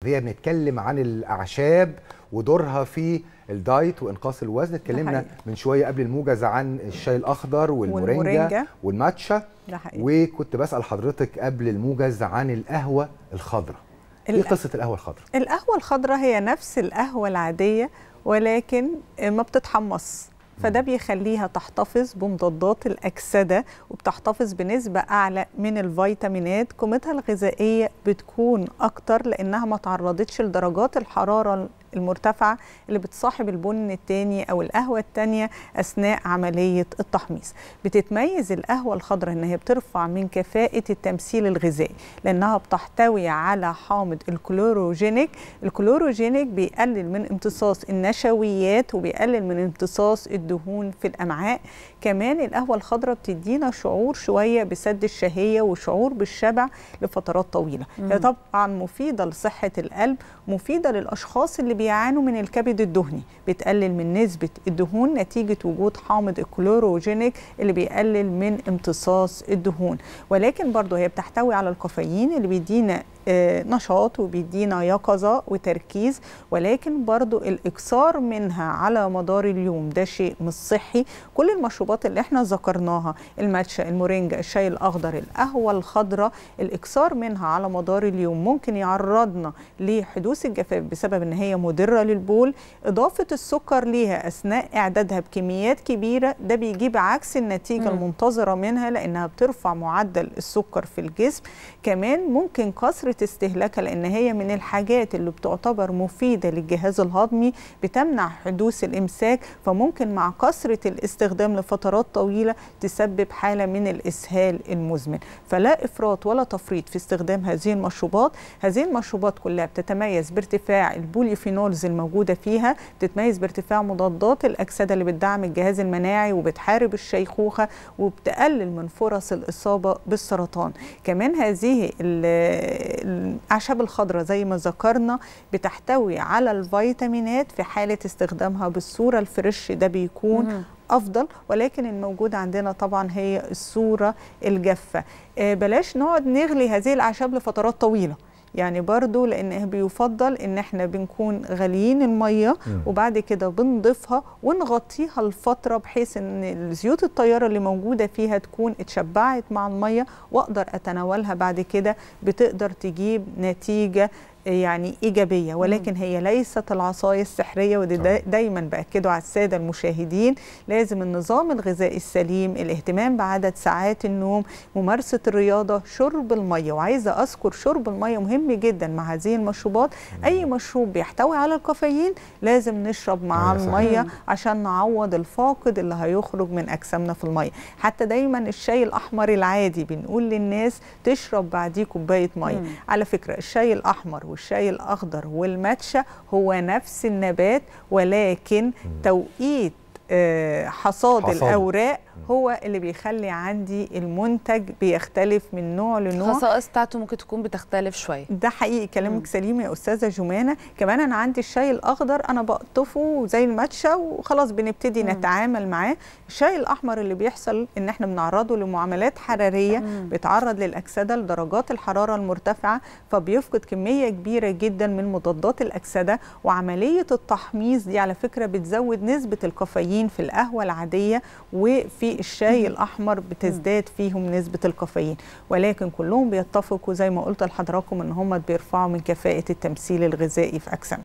اللي هي بنتكلم عن الاعشاب ودورها في الدايت وانقاص الوزن اتكلمنا حقيقي. من شويه قبل الموجز عن الشاي الاخضر والمورينجا والمورينجا. والماتشا ده حقيقي وكنت بسال حضرتك قبل الموجز عن القهوه الخضراء ايه ال- قصه القهوه الخضراء القهوة الخضراء هي نفس القهوة العادية ولكن ما بتتحمص فده بيخليها تحتفظ بمضادات الأكسدة وبتحتفظ بنسبة أعلى من الفيتامينات قيمتها الغذائية بتكون أكتر لأنها ما تعرضتش لدرجات الحرارة المرتفعة اللي بتصاحب البن التاني أو القهوة التانية أثناء عملية التحميص بتتميز القهوة الخضراء إن هي بترفع من كفاءة التمثيل الغذائي لأنها بتحتوي على حامض الكلوروجينيك الكلوروجينيك بيقلل من امتصاص النشويات وبيقلل من امتصاص الدهون في الأمعاء كمان القهوة الخضراء بتدينا شعور شوية بسد الشهية وشعور بالشبع لفترات طويلة هي طبعا مفيدة لصحة القلب مفيدة للأشخاص اللي بيعانوا من الكبد الدهني بتقلل من نسبة الدهون نتيجة وجود حامض الكلوروجينيك اللي بيقلل من امتصاص الدهون ولكن برضه هي بتحتوي على الكافيين اللي بيدينا آه، نشاط وبيدينا يقظة وتركيز ولكن برضو الإكثار منها على مدار اليوم ده شيء مش صحي كل المشروبات اللي احنا ذكرناها الماتشا المورينجا الشاي الأخضر القهوة الخضراء الإكثار منها على مدار اليوم ممكن يعرضنا لحدوث الجفاف بسبب ان هي مضرة للبول إضافة السكر ليها أثناء إعدادها بكميات كبيرة ده بيجيب عكس النتيجة مم. المنتظرة منها لأنها بترفع معدل السكر في الجسم كمان ممكن كثرة استهلاكها لأن هي من الحاجات اللي بتعتبر مفيدة للجهاز الهضمي بتمنع حدوث الإمساك فممكن مع كثرة الاستخدام لفترات طويلة تسبب حالة من الإسهال المزمن فلا إفراط ولا تفريط في استخدام هذه المشروبات هذه المشروبات كلها بتتميز بارتفاع البوليفينولز الموجودة فيها بتتميز بارتفاع مضادات الأكسدة اللي بتدعم الجهاز المناعي وبتحارب الشيخوخة وبتقلل من فرص الإصابة بالسرطان كمان هذه ال- الأعشاب الخضراء زي ما ذكرنا بتحتوي على الفيتامينات في حالة استخدامها بالصورة الفريش ده بيكون مم. افضل ولكن الموجود عندنا طبعا هي الصوره الجافه آه، بلاش نقعد نغلي هذه الاعشاب لفترات طويله يعني برضو لان بيفضل ان احنا بنكون غاليين الميه مم. وبعد كده بنضيفها ونغطيها لفتره بحيث ان الزيوت الطياره اللي موجوده فيها تكون اتشبعت مع الميه واقدر اتناولها بعد كده بتقدر تجيب نتيجه يعني ايجابيه ولكن هي ليست العصايه السحريه وده دا دايما باكده على الساده المشاهدين لازم النظام الغذائي السليم الاهتمام بعدد ساعات النوم ممارسه الرياضه شرب الميه وعايزه اذكر شرب الميه مهم جدا مع هذه المشروبات اي مشروب بيحتوي على الكافيين لازم نشرب معاه أيوة صحيح. الميه مم. عشان نعوض الفاقد اللي هيخرج من اجسامنا في الميه حتى دايما الشاي الاحمر العادي بنقول للناس تشرب بعديه كوبايه ميه مم. على فكرة الشاي الأحمر والشاي الأخضر والماتشا هو نفس النبات ولكن توقيت آه، حصاد حصاد. الأوراق هو اللي بيخلي عندي المنتج بيختلف من نوع لنوع الخصائص بتاعته ممكن تكون بتختلف شويه ده حقيقي مم. كلامك سليم يا استاذه جمانه كمان انا عندي الشاي الاخضر انا بقطفه زي الماتشا وخلاص بنبتدي مم. نتعامل معاه الشاي الاحمر اللي بيحصل ان احنا بنعرضه لمعاملات حراريه مم. بيتعرض للاكسده لدرجات الحراره المرتفعه فبيفقد كميه كبيره جدا من مضادات الاكسده وعمليه التحميص دي على فكره بتزود نسبه الكافيين في القهوه العاديه وفي الشاي الاحمر بتزداد فيهم نسبه الكافيين ولكن كلهم بيتفقوا زي ما قلت لحضراتكم ان هم بيرفعوا من كفاءه التمثيل الغذائي في اجسامنا